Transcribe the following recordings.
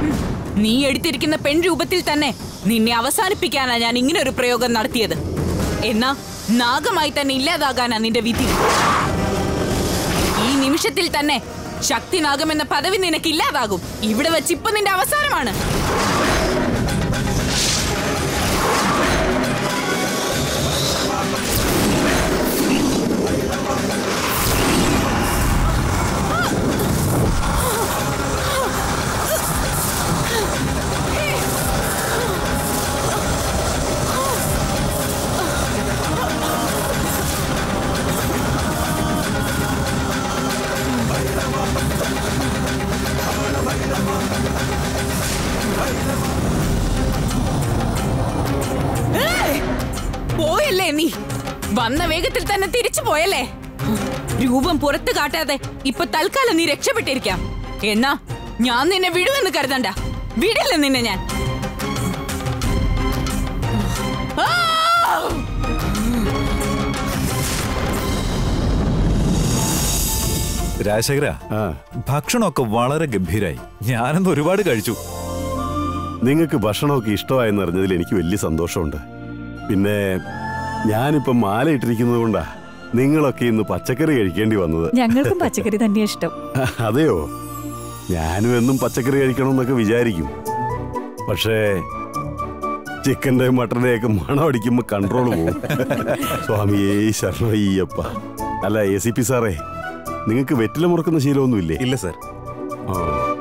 നീ എടുത്തിരിക്കുന്ന പെൺരൂപത്തിൽ തന്നെ നിന്നെ അവസാനിപ്പിക്കാനാ ഞാൻ ഇങ്ങനെ ഒരു പ്രയോഗം നടത്തിയത് എന്നാ നാഗമായി തന്നെ ഇല്ലാതാകാനാ നിന്റെ വിധി ഈ നിമിഷത്തിൽ തന്നെ ശക്തി നാഗമെന്ന പദവി നിനക്ക് ഇല്ലാതാകും ഇവിടെ വെച്ച് ഇപ്പൊ നിന്റെ അവസാനമാണ് പോയല്ലേ നീ വന്ന വേഗത്തിൽ തന്നെ തിരിച്ചു പോയല്ലേ രൂപം പുറത്തു കാട്ടാതെ ഇപ്പൊ തൽക്കാലം നീ രക്ഷപ്പെട്ടിരിക്കാം എന്നാ ഞാൻ നിന്നെ വിടുമെന്ന് കരുതണ്ട വിടില്ല നിന്നെ ഞാൻ ആ! രാജശേഖര ആ ഭക്ഷണമൊക്കെ വളരെ ഗംഭീരായി ഞാനന്ന് ഒരുപാട് കഴിച്ചു നിങ്ങൾക്ക് ഭക്ഷണമൊക്കെ ഇഷ്ടമായെന്ന് അറിഞ്ഞതിൽ എനിക്ക് വലിയ സന്തോഷമുണ്ട് പിന്നെ ഞാനിപ്പം മാല ഇട്ടിരിക്കുന്നത് കൊണ്ടാ നിങ്ങളൊക്കെ ഇന്ന് പച്ചക്കറി കഴിക്കേണ്ടി വന്നത് ഞങ്ങൾക്കും പച്ചക്കറി തന്നെയാ ഇഷ്ടം അതെയോ ഞാനും എന്നും പച്ചക്കറി കഴിക്കണമെന്നൊക്കെ വിചാരിക്കും പക്ഷേ ചിക്കൻ്റെ മട്ടൻ്റെയൊക്കെ മണം അടിക്കുമ്പോൾ കൺട്രോൾ പോകും സ്വാമിയേ ശരണയ്യപ്പ അല്ല എ സി പി സാറേ നിങ്ങൾക്ക് വെറ്റില മുറുക്കുന്ന ശീലമൊന്നുമില്ലേ ഇല്ല സർ ആ.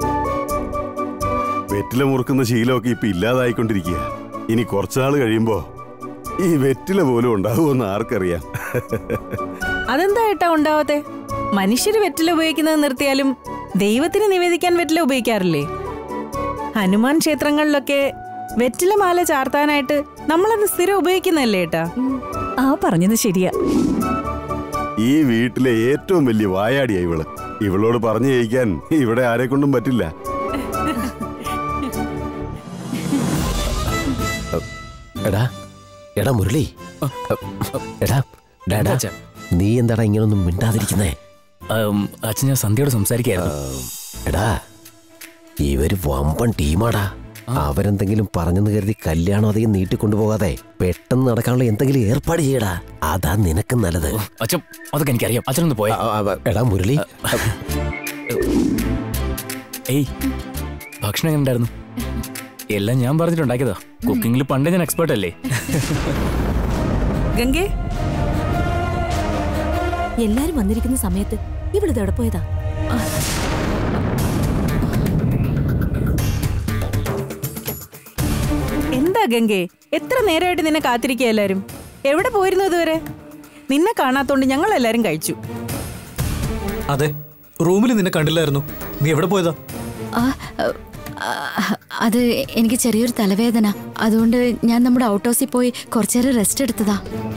വെറ്റില മുറുക്കുന്ന ശീലമൊക്കെ ഇപ്പൊ ഇല്ലാതായിക്കൊണ്ടിരിക്കുക ഇനി കുറച്ചാൾ കഴിയുമ്പോ ഈ വെറ്റില പോലും ഉണ്ടാവുമെന്ന് ആർക്കറിയാം അതെന്താ ഏട്ടാ ഉണ്ടാവാത്തെ മനുഷ്യര് വെറ്റില ഉപയോഗിക്കുന്നത് നിർത്തിയാലും ദൈവത്തിന് നിവേദിക്കാൻ വെറ്റില ഉപയോഗിക്കാറില്ലേ ഹനുമാൻ ക്ഷേത്രങ്ങളിലൊക്കെ വെറ്റില മാല ചാർത്താനായിട്ട് നമ്മളത് സ്ഥിരം ഉപയോഗിക്കുന്നല്ലേ ഏട്ടാ ആ പറഞ്ഞത് ശരിയാ ഈ വീട്ടിലെ ഏറ്റവും വലിയ വായാടിയാ ഇവള് ഇവളോട് പറഞ്ഞു ജയിക്കാൻ ഇവിടെ ആരെ കൊണ്ടും പറ്റില്ല എടാ എടാ മുരളി എടാ ഡാ, ഡാ. നീ എന്താടാ ഇങ്ങനൊന്നും മിണ്ടാതിരിക്കുന്നേ അച്ഛൻ ഞാൻ സന്ധ്യയോട് സംസാരിക്കായിരുന്നു എടാ ഇവര് വമ്പൻ ടീമാടാ അവരെന്തെങ്കിലും പറഞ്ഞെന്ന് കരുതി കല്യാണം അധികം നീട്ടിക്കൊണ്ടുപോകാതെ പെട്ടെന്ന് നടക്കാനുള്ള എന്തെങ്കിലും ഏർപ്പാട് ചെയ്യടാ അതാ നിനക്ക് നല്ലത് അച്ഛൻ അതൊക്കെ എനിക്കറിയാം അച്ഛനൊന്ന് പോയാ ആ, ആ, എടാ മുരളി ഏയ് ഭക്ഷണം എങ്ങനെ ഉണ്ടായിരുന്നു എല്ലാം ഞാൻ പറഞ്ഞിട്ടുണ്ടാക്കിയതാ കുക്കിങ്ങിൽ പണ്ടേ ഞാൻ എക്സ്പേർട്ട് അല്ലേ ഗംഗേ എല്ലാരും വന്നിരിക്കുന്ന സമയത്ത് ഇവളിത് എവിടെ പോയതാ എന്താ ഗംഗേ എത്ര നേരമായിട്ട് നിന്നെ കാത്തിരിക്കുക എല്ലാരും എവിടെ പോയിരുന്നു ഇതുവരെ നിന്നെ കാണാത്തോണ്ട് ഞങ്ങൾ എല്ലാരും കഴിച്ചു അതെ റൂമിൽ നിന്നെ കണ്ടില്ലായിരുന്നു നീ എവിടെ പോയതാ ആ, ആ, അത് എനിക്ക് ചെറിയൊരു തലവേദന അതുകൊണ്ട് ഞാൻ നമ്മുടെ ഔട്ട് ഹൗസിൽ പോയി കുറച്ചേരം റെസ്റ്റ് എടുത്തതാ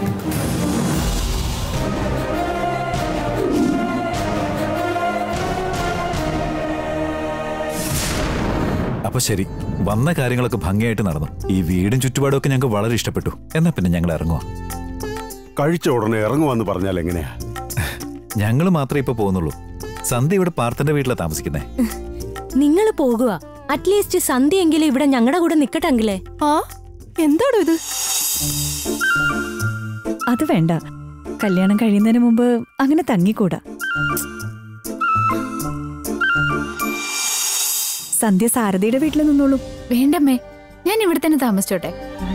അപ്പൊ ശരി വന്ന കാര്യങ്ങളൊക്കെ ഭംഗിയായിട്ട് നടന്നു ഈ വീടും ചുറ്റുപാടും ഒക്കെ ഞങ്ങൾക്ക് വളരെ ഇഷ്ടപ്പെട്ടു എന്നാ പിന്നെ ഞങ്ങൾ ഇറങ്ങുക കഴിച്ച ഉടനെ ഇറങ്ങുവാന്ന് പറഞ്ഞാൽ എങ്ങനെയാ ഞങ്ങൾ മാത്രമേ ഇപ്പൊ പോകുന്നുള്ളൂ സന്ധ്യ ഇവിടെ പാർത്തന്റെ വീട്ടിലാണ് താമസിക്കുന്നേ നിങ്ങൾ പോകുക അറ്റ്ലീസ്റ്റ് സന്ധ്യയെങ്കിലും ഇവിടെ ഞങ്ങളുടെ കൂടെ നിക്കട്ടെങ്കിലേ ആ എന്താടോ ഇത് അത് വേണ്ട കല്യാണം കഴിയുന്നതിന് മുമ്പ് അങ്ങനെ തങ്ങിക്കൂടാ സന്ധ്യ സാരഥിയുടെ വീട്ടിൽ നിന്നോളൂ വേണ്ടമ്മേ ഞാൻ ഇവിടെ തന്നെ താമസിച്ചോട്ടെ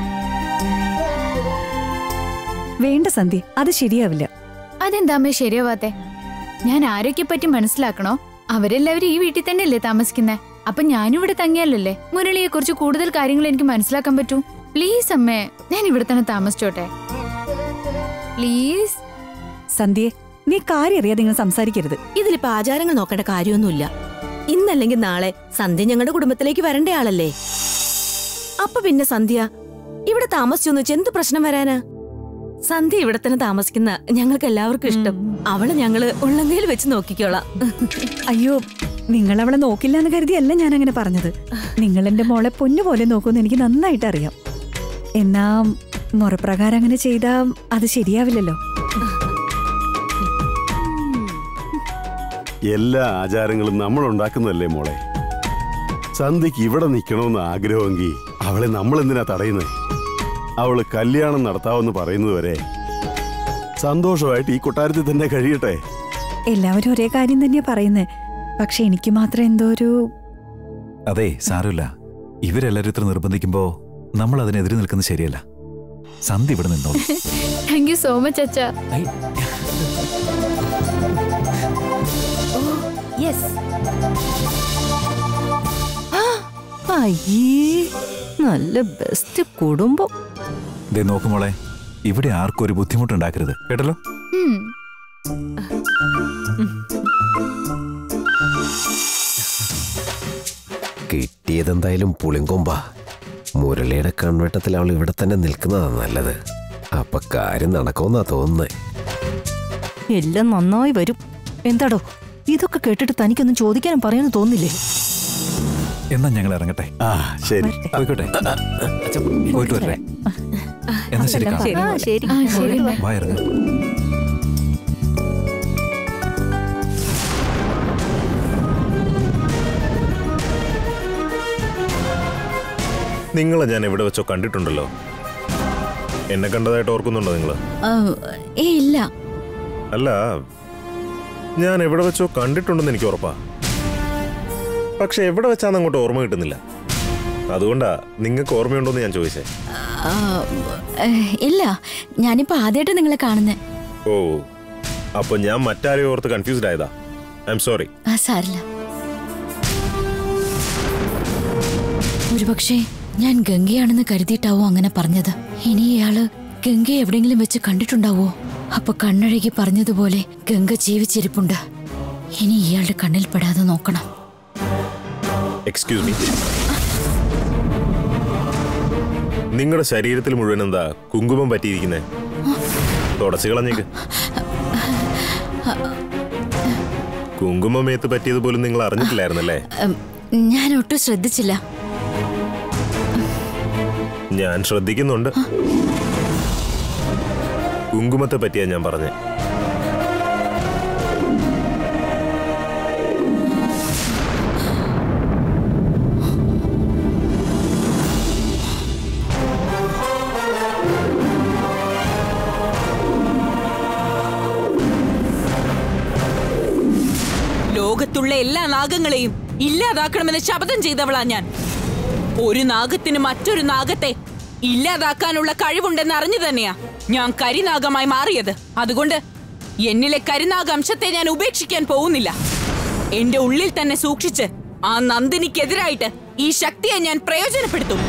വേണ്ട സന്ധ്യ അത് ശരിയാവില്ല അതെന്താ അമ്മേ ശരിയാവാത്തെ ഞാൻ ആരൊക്കെ പറ്റി മനസ്സിലാക്കണോ അവരെല്ലാവരും ഈ വീട്ടിൽ തന്നെയല്ലേ താമസിക്കുന്നേ അപ്പൊ ഞാനും ഇവിടെ തങ്ങിയാലല്ലേ മുരളിയെ കുറിച്ച് കൂടുതൽ കാര്യങ്ങൾ എനിക്ക് മനസ്സിലാക്കാൻ പറ്റൂ പ്ലീസ് അമ്മേ ഞാൻ ഇവിടെ തന്നെ താമസിച്ചോട്ടെ പ്ലീസ് സന്ധ്യ നീ കാര്യം അറിയാതെ നിങ്ങൾ സംസാരിക്കരുത് ഇതിലിപ്പോ ആചാരങ്ങൾ നോക്കേണ്ട കാര്യമൊന്നുമില്ല ഇന്നല്ലെങ്കിൽ നാളെ സന്ധ്യ ഞങ്ങളുടെ കുടുംബത്തിലേക്ക് വരേണ്ട ആളല്ലേ അപ്പൊ പിന്നെ സന്ധ്യ ഇവിടെ താമസിച്ചൊന്നു വെച്ച് എന്ത് പ്രശ്നം വരാനാ സന്ധ്യ ഇവിടെ തന്നെ താമസിക്കുന്ന ഞങ്ങൾക്ക് എല്ലാവർക്കും ഇഷ്ടം അവളെ ഞങ്ങള് ഉള്ളങ്കയിൽ വെച്ച് നോക്കിക്കോളാം അയ്യോ നിങ്ങൾ അവളെ നോക്കില്ല എന്ന് കരുതിയല്ല ഞാൻ അങ്ങനെ പറഞ്ഞത് നിങ്ങൾ എന്റെ മോളെ പൊന്നുപോലെ നോക്കുമെന്ന് എനിക്ക് നന്നായിട്ട് അറിയാം എന്നാ മുറപ്രകാരം അങ്ങനെ ചെയ്താ അത് ശരിയാവില്ലല്ലോ എല്ലാ ആചാരങ്ങളും നമ്മൾ ഉണ്ടാക്കുന്നതല്ലേ മോളെ സന്ധ്യക്ക് ഇവിടെ നിൽക്കണമെന്ന് ആഗ്രഹമെങ്കിൽ അവളെ നമ്മൾ എന്തിനാ തടയുന്നത് അവള് കല്യാണം നടത്താമെന്ന് പറയുന്നത് വരെ സന്തോഷമായിട്ട് ഈ കൊട്ടാരത്തിൽ തന്നെ കഴിയട്ടെ എല്ലാവരും ഒരേ കാര്യം തന്നെയാ പറയുന്നത് പക്ഷെ എനിക്ക് മാത്രം എന്തോ ഒരു അതെ സാരമില്ല ഇവരെല്ലാരും ഇത്ര നിർബന്ധിക്കുമ്പോ നമ്മൾ അതിനെതിരെ നിൽക്കുന്നത് ശരിയല്ല സന്ധി ഇവിടെ നിന്നോളൂ താങ്ക് യു സോ മച്ച് അച്ഛ യെസ് അയ്യേ നല്ല ബെസ്റ്റ് കുടുംബം ദേ നോക്കുമോളെ ഇവിടെ ആർക്കും ഒരു ബുദ്ധിമുട്ടുണ്ടാക്കരുത് കേട്ടല്ലോ കിട്ടിയതെന്തായാലും പുളിങ്കൊമ്പാ മുരളിയുടെ കൺവെട്ടത്തിൽ അവൾ ഇവിടെ തന്നെ നിൽക്കുന്നതാ നല്ലത് അപ്പൊ കാര്യം നടക്കുമെന്നാ തോന്നുന്നേ എല്ലാം നന്നായി വരും എന്താടോ ഇതൊക്കെ കേട്ടിട്ട് തനിക്കൊന്നും ചോദിക്കാനും പറയാനും തോന്നില്ലേ എന്നാ ഞങ്ങൾ ഇറങ്ങട്ടെ ആ ശരി പോയിക്കോട്ടെ പോയിട്ട് വരട്ടെ എന്നാ ശരി കാണാം. ശരി, മോളെ. ശരി ആ ശരി വാ ഇറങ്ങാം നിങ്ങളെ ഞാൻ എവിടെ വെച്ചോ കണ്ടിട്ടുണ്ടല്ലോ എന്നെ കണ്ടതായിട്ട് ഓർക്കുന്നുണ്ടോ നിങ്ങൾ ഏ ഇല്ല അല്ല ഞാൻ എവിടെ വെച്ചോ കണ്ടിട്ടുണ്ടെന്ന് എനിക്ക് ഉറപ്പാ പക്ഷെ എവിടെ വെച്ചാന്ന് അങ്ങോട്ട് ഓർമ്മ കിട്ടുന്നില്ല അതുകൊണ്ടാ നിങ്ങൾക്ക് ഓർമ്മയുണ്ടോന്ന് ഞാൻ ചോദിച്ചേ ആ, ഏ, ഇല്ല ഞാനിപ്പോ ആദ്യമായിട്ട് നിങ്ങളെ കാണുന്നേ ഓ അപ്പൊ ഞാൻ മറ്റാരെയോ ഓർത്ത് കൺഫ്യൂസ്ഡ് ആയതാ ഐ എം സോറി ആ സാരില്ല ഒരുപക്ഷെ ഞാൻ ഗംഗയാണെന്ന് കരുതിയിട്ടാവോ അങ്ങനെ പറഞ്ഞത് ഇനി ഇയാള് ഗംഗ എവിടെയെങ്കിലും വെച്ച് കണ്ടിട്ടുണ്ടാവോ അപ്പൊ കണ്ണഴകി പറഞ്ഞതുപോലെ ഗംഗ ജീവിച്ചിരിപ്പുണ്ട് ഇനി ഇയാളുടെ കണ്ണിൽ പെടാതെ നോക്കണം എക്സ്ക്യൂസ് മീ നിങ്ങളുടെ ശരീരത്തിൽ മുഴുവൻ എന്താ കുങ്കുമം പറ്റിയിരിക്കുന്നേ തുടച്ചു കളഞ്ഞേക്ക് കുങ്കുമമേത്ത് പറ്റിയത് പോലും നിങ്ങൾ അറിഞ്ഞിട്ടില്ലായിരുന്നല്ലേ ഉം, ഞാൻ ഒട്ടും ശ്രദ്ധിച്ചില്ല ഞാൻ ശ്രദ്ധിക്കുന്നുണ്ട് കുങ്കുമത്തെ പറ്റിയാ ഞാൻ പറഞ്ഞേ ലോകത്തുള്ള എല്ലാ നാഗങ്ങളെയും ഇല്ലാതാക്കണമെന്ന് ശപഥം ചെയ്തവളാ ഞാൻ ഒരു നാഗത്തിന് മറ്റൊരു നാഗത്തെ ഇല്ലാതാക്കാനുള്ള കഴിവുണ്ടെന്ന് അറിഞ്ഞു തന്നെയാ ഞാൻ കരിനാഗമായി മാറിയത് അതുകൊണ്ട് എന്നിലെ കരിനാഗ അംശത്തെ ഞാൻ ഉപേക്ഷിക്കാൻ പോകുന്നില്ല എന്റെ ഉള്ളിൽ തന്നെ സൂക്ഷിച്ച് ആ നന്ദിനിക്കെതിരായിട്ട് ഈ ശക്തിയെ ഞാൻ പ്രയോജനപ്പെടുത്തും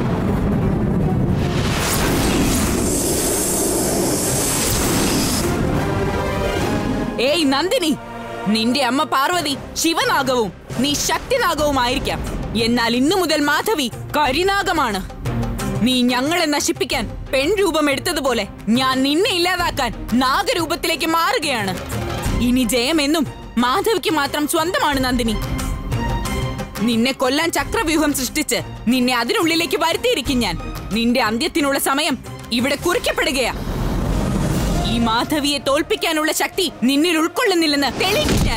ഏയ് നന്ദിനി നിന്റെ അമ്മ പാർവതി ശിവനാഗവും നീ ശക്തിനാഗവുമായിരിക്കാം എന്നാൽ ഇന്നു മുതൽ മാധവി കരിനാഗമാണ് നീ ഞങ്ങളെ നശിപ്പിക്കാൻ പെൺരൂപം എടുത്തതുപോലെ ഞാൻ നിന്നെ ഇല്ലാതാക്കാൻ നാഗരൂപത്തിലേക്ക് മാറുകയാണ് ഇനി ജയമെന്നും മാധവിക്ക് മാത്രം സ്വന്തമാണ് നന്ദിനി നിന്നെ കൊല്ലാൻ ചക്രവ്യൂഹം സൃഷ്ടിച്ച് നിന്നെ അതിനുള്ളിലേക്ക് വരുത്തിയിരിക്കും ഞാൻ നിന്റെ അന്ത്യത്തിനുള്ള സമയം ഇവിടെ കുറിക്കപ്പെടുകയാ ഈ മാധവിയെ തോൽപ്പിക്കാനുള്ള ശക്തി നിന്നിൽ ഉൾക്കൊള്ളുന്നില്ലെന്ന് തെളിയിക്കും ഞാൻ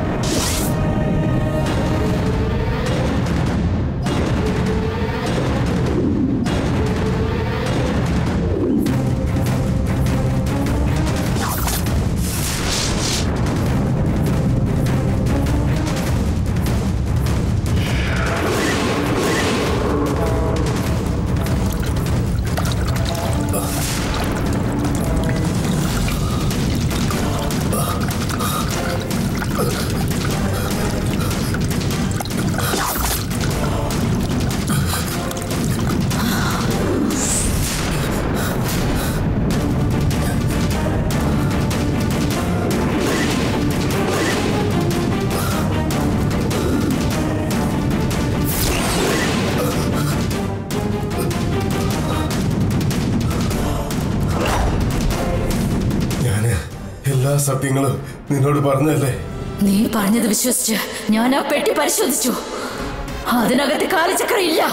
ഞാന് എല്ലാ സത്യങ്ങളും നിന്നോട് പറഞ്ഞല്ലേ നീ പറഞ്ഞത് വിശ്വസിച്ച് ഞാൻ ആ പെട്ടി പരിശോധിച്ചു അതിനകത്ത് കാലചക്രം ഇല്ല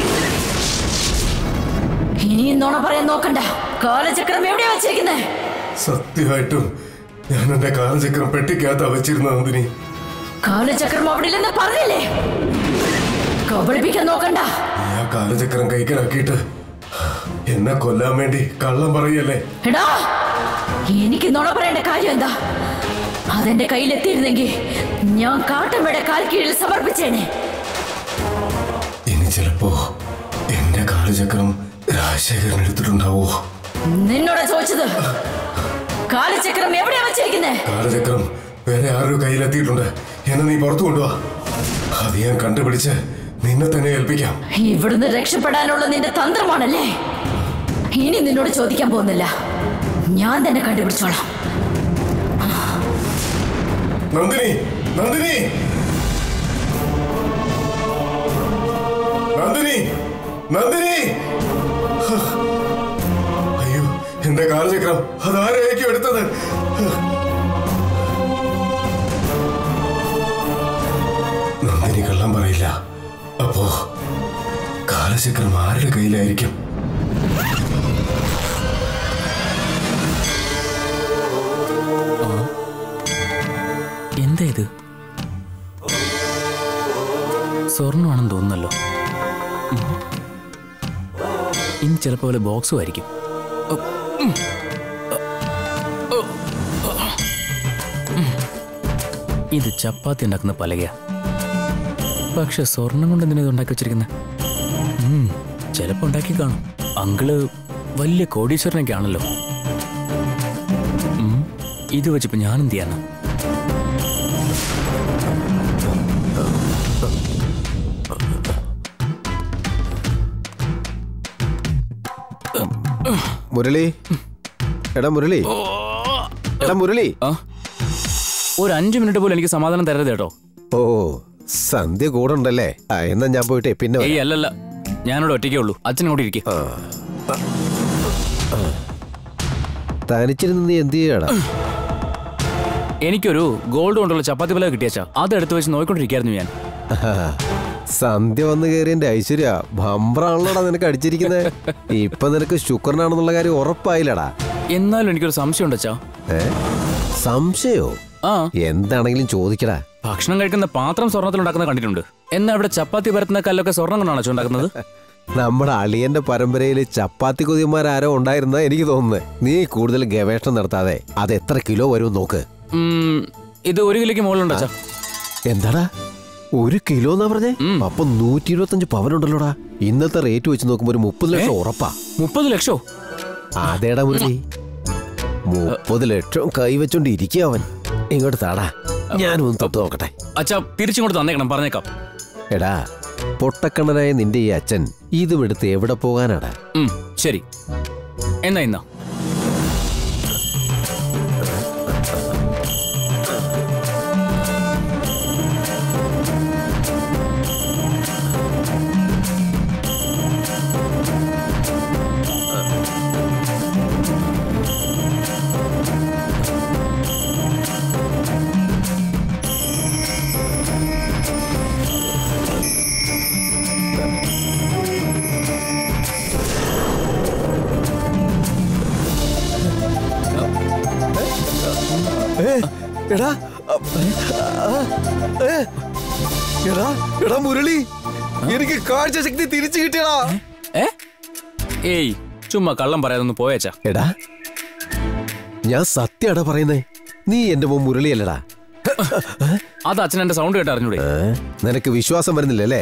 ഇനിയും നുണ പറയാൻ നോക്കണ്ട കാലചക്രം എവിടെയാ വെച്ചിരിക്കുന്നേ സത്യമായിട്ടും ഞാൻ എന്റെ കാലചക്രം പെട്ടിക്കകത്താ വെച്ചിരുന്ന നന്ദിനി കാലചക്രം അവിടെ ഇല്ലെന്ന് പറഞ്ഞില്ലേ കബളിപ്പിക്കാൻ നോക്കണ്ട നീ ആ കാലചക്രം കൈക്കലാക്കിയിട്ട് എന്നെ കൊല്ലാൻ വേണ്ടി കള്ളം പറയല്ലേ എടാ എനിക്ക് നുണ പറയേണ്ട കാര്യം എന്താ അതെന്റെ കയ്യിലെത്തിയിരുന്നെങ്കിൽ ഞാൻ കാട്ടമ്മയുടെ കാൽ കീഴിൽ സമർപ്പിച്ചേനെ ഇനി ചിലപ്പോ എന്റെ കാലചക്രം രാജശേഖരൻ എടുത്തിട്ടുണ്ടാവോ നിന്നോട് ചോദിച്ചത് കാലചക്രം എവിടെയാ വെച്ചിരിക്കുന്നേ കാലചക്രം വേറെ ആരോ കയ്യിലെത്തിയിട്ടുണ്ട് എന്നെ നീ പുറത്തു കൊണ്ടുവാ അത് ഞാൻ കണ്ടുപിടിച്ച് നിന്നെ തന്നെ ഏൽപ്പിക്കാം ഇവിടുന്ന് രക്ഷപ്പെടാനുള്ള നിന്റെ തന്ത്രമാണല്ലേ ഇനി നിന്നോട് ചോദിക്കാൻ പോകുന്നില്ല ഞാൻ തന്നെ കണ്ടുപിടിച്ചോളാം നന്ദിനി നന്ദിനി നന്ദിനി നന്ദിനി ഹ. അയ്യോ എന്റെ കാലചക്രം അതാരായിരിക്കും എടുത്തത് നന്ദിനി കള്ളം പറയില്ല അപ്പോ കാലചക്രം ആരുടെ കയ്യിലായിരിക്കും എന്താ ഇത് സ്വർണ്ണമാണെന്ന് തോന്നുന്നല്ലോ ഉം. ഇനി ചിലപ്പോൾ വല്ല ബോക്സും ആയിരിക്കും ഉം. ഉം. ഉം. ഇത് ചപ്പാത്തി ഉണ്ടാക്കുന്ന പലകയാ പക്ഷെ സ്വർണം കൊണ്ട് എന്തിനാ ഇത് ഉണ്ടാക്കി വെച്ചിരിക്കുന്നത് ചിലപ്പോൾ ഉണ്ടാക്കി കാണും അങ്കിള് വലിയ കോടീശ്വരനൊക്കെ ആണല്ലോ ഉം. ഇത് വെച്ചിപ്പോ ഞാൻ എന്ത് ചെയ്യാനാ മുരളി എടാ മുരളി എടാ മുരളി ഒരു അഞ്ചു മിനിറ്റ് പോലും എനിക്ക് സമാധാനം തരരുത് കേട്ടോ ഓ സന്ധ്യ കൂടെ ഉണ്ടല്ലേ ആ എന്നാ ഞാൻ പോയിട്ടേ പിന്നെ വരാം. ഏയ് അല്ലല്ല ഞാനിവിടെ ഒറ്റയ്ക്കേ ഉള്ളൂ അച്ഛനോട് ഇരിക്കും തനിച്ചിരുന്ന് നീ എന്ത് ചെയ്യടാ എനിക്കൊരു ഗോൾഡ് കൊണ്ടുള്ള ചപ്പാത്തി പല കിട്ടിയച്ചാ അത് എടുത്ത് വെച്ച് നോക്കിക്കൊണ്ടിരിക്കായിരുന്നു ഞാൻ സന്ധ്യ വന്ന് കയറിയന്റെ ഐശ്വര്യ ഭംബ്രാണല്ലോടാ നിനക്ക് അടിച്ചിരിക്കുന്നത് ഇപ്പൊ നിനക്ക് ശുക്രനാണെന്നുള്ള കാര്യം ഉറപ്പായില്ലടാ എന്നാലും എനിക്കൊരു സംശയം ഉണ്ട് അച്ഛാ ഏ സംശയോ ആ എന്താണെങ്കിലും ചോദിക്കടാ ഭക്ഷണം കഴിക്കുന്ന പാത്രം സ്വർണ്ണത്തിൽ ഉണ്ടാക്കുന്ന കണ്ടിട്ടുണ്ട് എന്നാ ഇവിടെ ചപ്പാത്തി പരത്തുന്ന കല്ലൊക്കെ സ്വർണ്ണം കൊണ്ടാണ് അച്ഛൻ ഉണ്ടാക്കുന്നത് നമ്മുടെ അളിയന്റെ പരമ്പരയിൽ ചപ്പാത്തി കൊതിയന്മാരാരോ ഉണ്ടായിരുന്ന എനിക്ക് തോന്നുന്നത് നീ കൂടുതൽ ഗവേഷണം നടത്താതെ അത് എത്ര കിലോ വരും നോക്ക് ഉം, ഇത് ഒരു കിലോയ്ക്ക് മുകളിലുണ്ട് അച്ഛാ എന്താടാ ഒരു കിലോ എന്നാ പറഞ്ഞേ അപ്പൊ നൂറ്റി ഇരുപത്തഞ്ച് പവനുണ്ടല്ലോടാ ഇന്നത്തെ റേറ്റ് വെച്ച് നോക്കുമ്പോ ഒരു മുപ്പത് ലക്ഷം ഉറപ്പാ മുപ്പത് ലക്ഷോ അതേടാ മുരളി മുപ്പത് ലക്ഷം കൈവച്ചോണ്ട് ഇരിക്കുക അവൻ ഇങ്ങോട്ട് താടാ ഞാനും ഒന്ന് തൊട്ട് നോക്കട്ടെ അച്ഛാ തിരിച്ചിങ്ങോട്ട് തന്നേക്കണം പറഞ്ഞേക്കാം എടാ പൊട്ടക്കണ്ണനായ നിന്റെ ഈ അച്ഛൻ ഇതും എടുത്ത് എവിടെ പോകാനാടാ ഉം, ശരി എന്നാ ഇന്നാ എടാ എടാ എടാ മുരളി എനിക്ക് കാഴ്ചശക്തി തിരിച്ചു കിട്ടിയടാ ഏ ഏയ് ചുമ്മാ കള്ളം പറയാതൊന്ന് പോയേച്ചാ എടാ ഞാൻ സത്യടാ പറയുന്നേ നീ എന്റെ മോൻ മുരളിയല്ലടാ അത് അച്ഛൻ എന്റെ സൗണ്ട് കേട്ട് അറിഞ്ഞൂടെ ഏ? നിനക്ക് വിശ്വാസം വരുന്നില്ലല്ലേ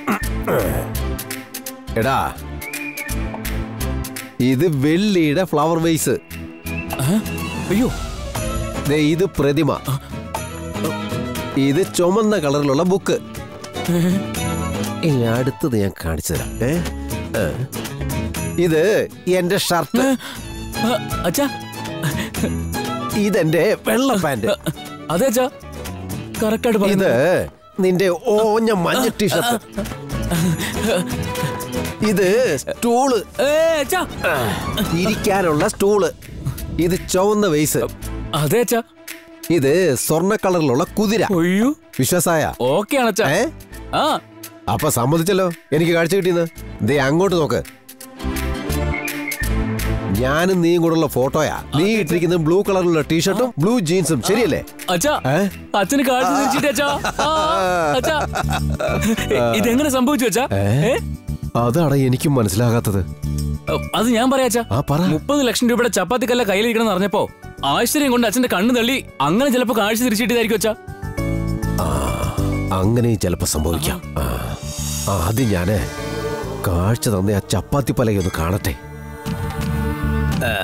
എടാ ഇത് വെള്ളിയുടെ ഫ്ലവർ വേസ് അയ്യോ ദേ ഇത് പ്രതിമ ഇത് ചുമന്ന കളറിലുള്ള ബുക്ക് ഇനി അടുത്തത് ഞാൻ കാണിച്ചു തരാം ഏ? ഏ. ഇത് എന്റെ ഷർട്ട് അച്ഛാ ഇതെന്റെ വെള്ള പാന്റ് അതെ അച്ഛാ കറക്റ്റായിട്ട് ഇത് നിന്റെ ഓഞ്ഞ മഞ്ഞ ടീഷർട്ട് ഇത് സ്റ്റൂള് ഇരിക്കാനുള്ള സ്റ്റൂള് ഇത് ചുവന്ന വെയ്സ് അതെ അച്ഛാ ഇത് സ്വർണ്ണ കളറിലുള്ള കുതിര അയ്യോ വിശ്വാസായ ഓക്കെ ആണ് അച്ഛാ ഏ ആ അപ്പൊ സമ്മതിച്ചല്ലോ എനിക്ക് കാഴ്ച കിട്ടിയെന്ന് ദേ അങ്ങോട്ട് നോക്ക് ഞാനും നീയും കൂടെയുള്ള ഫോട്ടോയാ നീ ഇട്ടിരിക്കുന്നത് ബ്ലൂ കളറിലുള്ള ടീഷർട്ടും ബ്ലൂ ജീൻസും ശരിയല്ലേ അച്ഛാ അച്ഛന് കാഴ്ച തിരിച്ചിട്ട് അച്ഛാ ആ, അച്ഛാ എ- ഇതെങ്ങനെ സംഭവിച്ചു അച്ഛാ ഏ? അതാണ് എനിക്കും മനസ്സിലാകാത്തത് അ, അത് ഞാൻ പറയാച്ചാ ആ പറ മുപ്പത് ലക്ഷം രൂപയുടെ ചപ്പാത്തി കല്ല കയ്യിലിരിക്കണം എന്ന് അറിഞ്ഞപ്പോ ആശ്ചര്യം കൊണ്ട് അച്ഛന്റെ കണ്ണ് തള്ളി അങ്ങനെ ചിലപ്പോ കാഴ്ച തിരിച്ചിട്ടായിരിക്കും അച്ഛാ അങ്ങനെയും ചിലപ്പോ സംഭവിക്കാം ആ, ആദ്യം ഞാന് കാഴ്ച തന്ന ആ ചപ്പാത്തി പലയൊന്ന് കാണട്ടെ ആ.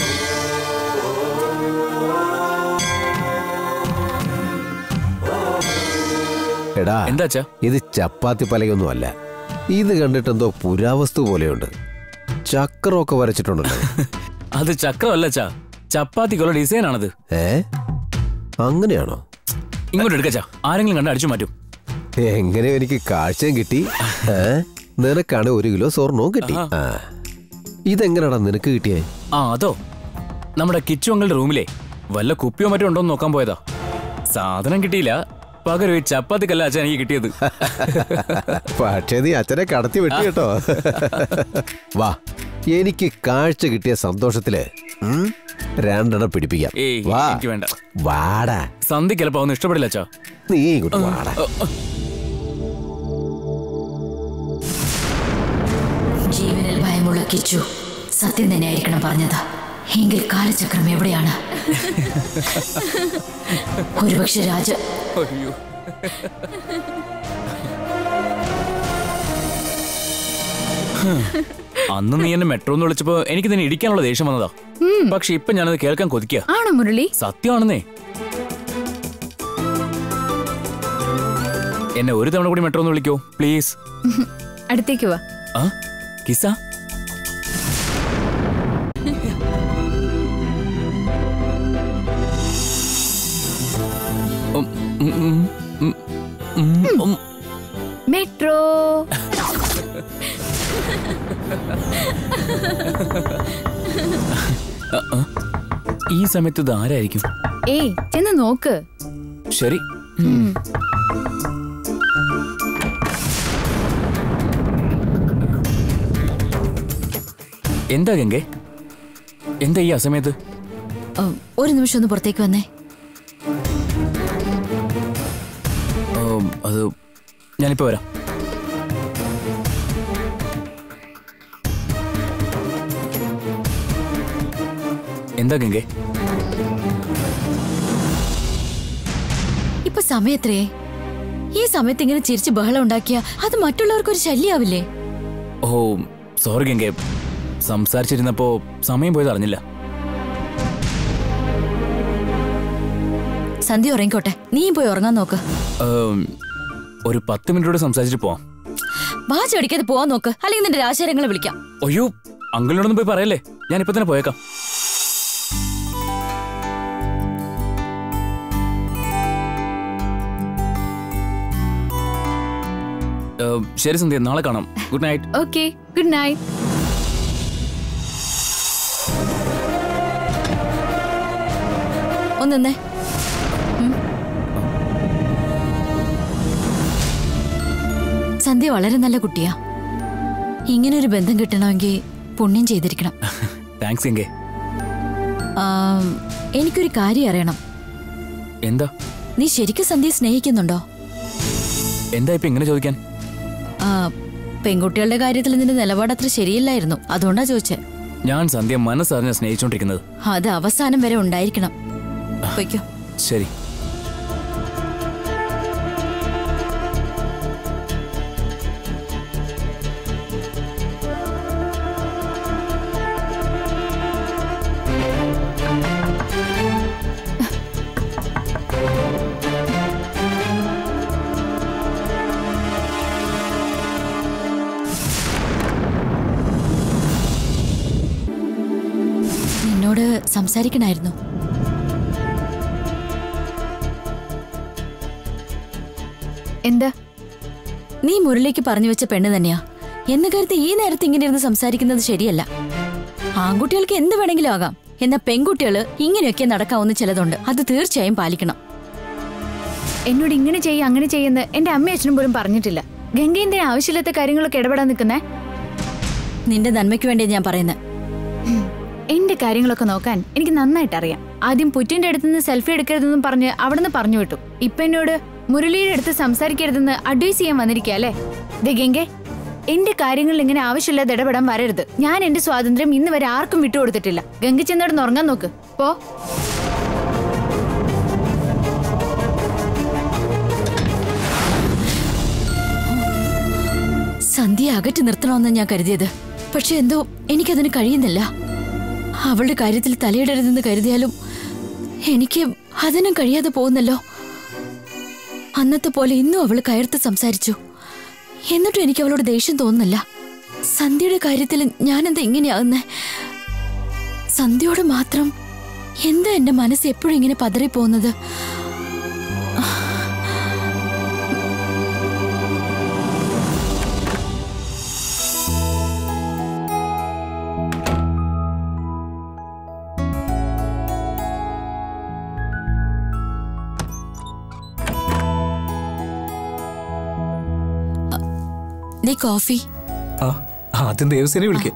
എടാ എന്താ അച്ഛാ ഇത് ചപ്പാത്തി പലയൊന്നും അല്ല ഇത് കണ്ടിട്ട് എന്തോ പുരാവസ്തു പോലെയുണ്ട് ചക്രമൊക്കെ വരച്ചിട്ടുണ്ടല്ലോ അത് ചക്രമല്ല അച്ഛാ ചപ്പാത്തിക്കുള്ള ഡിസൈൻ ആണത് ഏ അങ്ങനെയാണോ ഇങ്ങോട്ട് എടുക്കച്ചാ ആരെങ്കിലും കണ്ട് അടിച്ചു മാറ്റും എങ്ങനെ എനിക്ക് കാഴ്ചയും കിട്ടി ഏ? നിനക്കാണ് ഒരു കിലോ സ്വർണവും കിട്ടി ആ ഇതെങ്ങനെയാടാ നിനക്ക് കിട്ടിയേ ആ അതോ നമ്മുടെ കിച്ചു അങ്ങളുടെ റൂമിലെ വല്ല കുപ്പിയോ മറ്റോ ഉണ്ടോ എന്ന് നോക്കാൻ പോയതാ സാധനം കിട്ടിയില്ല പകരം ഈ ചപ്പാത്തി കല്ല അച്ഛൻ എനിക്ക് കിട്ടിയത് പക്ഷേ നീ അച്ഛനെ കടത്തി വെട്ടി കേട്ടോ വാ എനിക്ക് കാഴ്ച കിട്ടിയ സന്തോഷത്തില് ഉം, രണ്ടെണ്ണം പിടിപ്പിക്കാം ഏയ് വാ എനിക്ക് വേണ്ട വാടാ സന്ധ്യ ചിലപ്പോ ഒന്നും ഇഷ്ടപ്പെടില്ല അച്ഛാ നീ ഇങ്ങോട്ട് വാടാ ജീവനിൽ ഭയമുള്ള കിച്ചു സത്യം തന്നെയായിരിക്കണം പറഞ്ഞത് എങ്കിൽ കാലചക്രം എവിടെയാണ് ഒരുപക്ഷെ രാജ അയ്യോ ഹും. അന്ന് നീ എന്നെ മെട്രോ എന്ന് വിളിച്ചപ്പോ എനിക്ക് നിന്നെ ഇടിക്കാനുള്ള ദേഷ്യം വന്നതാ പക്ഷെ ഇപ്പൊ ഞാനത് കേൾക്കാൻ കൊതിക്കുക ആണോ മുരളി സത്യമാണെന്നേ എന്നെ ഒരു തവണ കൂടി മെട്രോ എന്ന് വിളിക്കോ പ്ലീസ് അടുത്തേക്ക് വാ ആ കിസ ഉം, ഉം, ഉം, ഉം, ഉം, ഉം. മെട്രോ ആ, ആ. ഈ സമയത്ത് ഇത് ആരായിരിക്കും ഏയ് ചെന്ന് നോക്ക് ശരി ഉം. എന്താ ഗംഗെ എന്താ ഈ അസമയത്ത് ഉം, ഒരു നിമിഷം ഒന്ന് പുറത്തേക്ക് വന്നേ ഉം, അത് ഞാനിപ്പോ വരാം എന്താ ഗംഗെ ഇപ്പൊ സമയത്രേ ഈ സമയത്ത് ഇങ്ങനെ ചിരിച്ച് ബഹളം ഉണ്ടാക്കിയ അത് മറ്റുള്ളവർക്ക് ഒരു ശല്യാവില്ലേ ഓ സോറി ഗംഗെ സംസാരിച്ചിരുന്നപ്പോ സമയം പോയത് അറിഞ്ഞില്ല സന്ധ്യ ഉറങ്ങിക്കോട്ടെ നീയും പോയി ഉറങ്ങാൻ നോക്ക് ഉം, ഒരു പത്ത് മിനിറ്റോടെ സംസാരിച്ചിട്ട് പോവാം വാച്ച് അടിക്കാതെ പോവാൻ നോക്ക് അല്ലെങ്കിൽ നിന്റെ രാശാരങ്ങളെ വിളിക്കാം അയ്യോ അങ്കിളിനോടൊന്നും പോയി പറയല്ലേ ഞാൻ ഇപ്പൊ തന്നെ പോയേക്കാം ഏഹ്, ശരി സന്ധ്യ നാളെ കാണാം good night okay good night ഒന്നേ സന്ധ്യ വളരെ നല്ല കുട്ടിയാ ഇങ്ങനെ ഒരു ബന്ധം കിട്ടണമെങ്കിൽ പുണ്യം ചെയ്തിരിക്കണം താങ്ക്സ് ഗംഗെ ആം, എനിക്കൊരു കാര്യം അറിയണം എന്താ നീ ശരിക്കും സന്ധ്യയെ സ്നേഹിക്കുന്നുണ്ടോ എന്താ ഇപ്പൊ ഇങ്ങനെ ചോദിക്കാൻ ആ, പെൺകുട്ടികളുടെ കാര്യത്തിൽ നിന്റെ നിലപാട് അത്ര ശരിയല്ലായിരുന്നു അതുകൊണ്ടാ ചോദിച്ചേ ഞാൻ സന്ധ്യ മനസ്സറിഞ്ഞ സ്നേഹിച്ചോണ്ടിരിക്കുന്നത് അത് അവസാനം വരെ ഉണ്ടായിരിക്കണം പൊയ്ക്കോ ശരി നിന്നോട് സംസാരിക്കണായിരുന്നു എന്താ നീ മുരളിക്ക് പറഞ്ഞു വെച്ച പെണ്ണ് തന്നെയാ എന്ന് കരുതി ഈ നേരത്ത് ഇങ്ങനെ ഇരുന്ന് സംസാരിക്കുന്നത് ശരിയല്ല ആൺകുട്ടികൾക്ക് എന്ത് വേണമെങ്കിലും ആകാം എന്നാൽ പെൺകുട്ടികള് ഇങ്ങനെയൊക്കെ നടക്കാവുന്ന ചിലതുണ്ട് അത് തീർച്ചയായും പാലിക്കണം എന്നോട് ഇങ്ങനെ ചെയ്യ അങ്ങനെ ചെയ്യുന്ന എന്റെ അമ്മയും അച്ഛനും പോലും പറഞ്ഞിട്ടില്ല ഗംഗ എന്തിനാ ആവശ്യമില്ലാത്ത കാര്യങ്ങളൊക്കെ ഇടപെടാൻ നിൽക്കുന്നേ നിന്റെ നന്മയ്ക്ക് വേണ്ടിയാ ഞാൻ പറയുന്നത് എന്റെ കാര്യങ്ങളൊക്കെ നോക്കാൻ എനിക്ക് നന്നായിട്ട് അറിയാം ആദ്യം പുറ്റിന്റെ അടുത്തുനിന്ന് സെൽഫി എടുക്കരുതെന്നും പറഞ്ഞ് അവിടുന്ന് പറഞ്ഞു വിട്ടു ഇപ്പൊ എന്നോട് മുരളിയുടെ അടുത്ത് സംസാരിക്കരുതെന്ന് അഡ്വൈസ് ചെയ്യാൻ വന്നിരിക്കുക അല്ലേ ദേ ഗംഗെ എന്റെ കാര്യങ്ങളിൽ ഇങ്ങനെ ആവശ്യമില്ലാതെ ഇടപെടാൻ വരരുത് ഞാൻ എന്റെ സ്വാതന്ത്ര്യം ഇന്ന് വരെ ആർക്കും വിട്ടുകൊടുത്തിട്ടില്ല ഗംഗ ചെന്നിടന്ന് ഉറങ്ങാൻ നോക്ക് പോ സന്ധ്യ അകറ്റി നിർത്തണമെന്ന് ഞാൻ കരുതിയത് പക്ഷെ എന്തോ എനിക്കതിന് കഴിയുന്നില്ല അവളുടെ കാര്യത്തിൽ തലയിടരുതെന്ന് കരുതിയാലും എനിക്ക് അതിനും കഴിയാതെ പോകുന്നല്ലോ അന്നത്തെ പോലെ ഇന്നും അവൾ കയർത്ത് സംസാരിച്ചു എന്നിട്ടും എനിക്ക് അവളോട് ദേഷ്യം തോന്നുന്നില്ല സന്ധ്യയുടെ കാര്യത്തിൽ ഞാനെന്താ ഇങ്ങനെയാകുന്നേ സന്ധ്യയോട് മാത്രം എന്താ എന്റെ മനസ്സ് എപ്പോഴും ഇങ്ങനെ പതറിപ്പോകുന്നത് ദേ കോഫി ആ ആദ്യം ദേവസേനെ വിളിക്കേ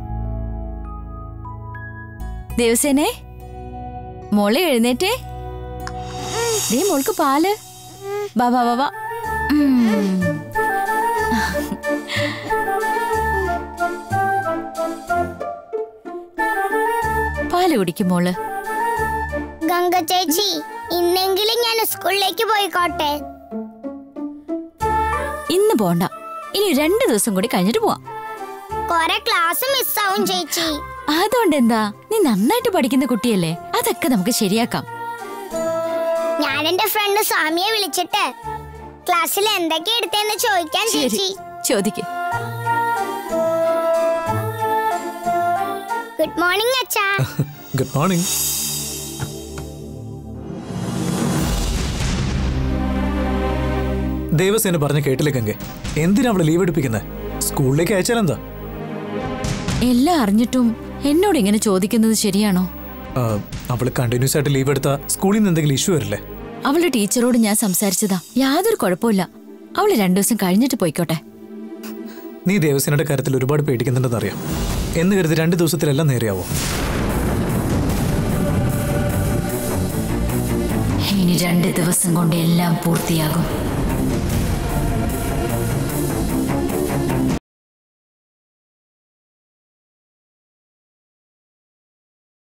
ദേവസേനെ മോളെ എഴുന്നേറ്റേ ദേ മോൾക്ക് പാല് ബാ ബാ ബാ ബാ ഉം. പാല് കുടിക്കും മോള് ഗംഗ ചേച്ചി ഇന്നെങ്കിലും ഞാൻ സ്കൂളിലേക്ക് പോയിക്കോട്ടെ ഇന്ന് പോണ്ട ഇനി രണ്ടു ദിവസം കൂടി കഴിഞ്ഞിട്ട് പോവാം കൊറേ ക്ലാസ് മിസ്സാവും ചേച്ചി അതുകൊണ്ട് എന്താ നീ നന്നായിട്ട് പഠിക്കുന്ന കുട്ടിയല്ലേ അതൊക്കെ നമുക്ക് ശരിയാക്കാം ഞാൻ എന്റെ ഫ്രണ്ട് സ്വാമിയെ വിളിച്ചിട്ട് ക്ലാസ്സിൽ എന്തൊക്കെ എടുത്തെന്ന് ചോദിക്കാൻ ശരി ചേച്ചി ചോദിക്ക് ഗുഡ് മോർണിംഗ് അച്ഛാ ഗുഡ് മോർണിംഗ് ദേവസേന പറഞ്ഞ കേട്ടില്ലേ ഗംഗെ എന്തിനാ അവളെ ലീവ് എടുപ്പിക്കുന്നത് സ്കൂളിലേക്ക് അയച്ചാലെന്താ എല്ലാം അറിഞ്ഞിട്ടും എന്നോട് ഇങ്ങനെ ചോദിക്കുന്നത് ശരിയാണോ ആ, അവള് കണ്ടിന്യൂസ് ആയിട്ട് ലീവ് എടുത്താ സ്കൂളിൽ നിന്ന് എന്തെങ്കിലും ഇഷ്യൂ വരില്ലേ അവളുടെ ടീച്ചറോട് ഞാൻ സംസാരിച്ചതാ യാതൊരു കുഴപ്പമില്ല അവള് രണ്ടു ദിവസം കഴിഞ്ഞിട്ട് പോയിക്കോട്ടെ നീ ദേവസേനയുടെ കാര്യത്തിൽ ഒരുപാട് പേടിക്കുന്നുണ്ടെന്ന് അറിയാം എന്ന് കരുതി രണ്ട് ദിവസത്തിലെല്ലാം നേരെയാവോ ഇനി രണ്ട് ദിവസം കൊണ്ട് എല്ലാം പൂർത്തിയാകും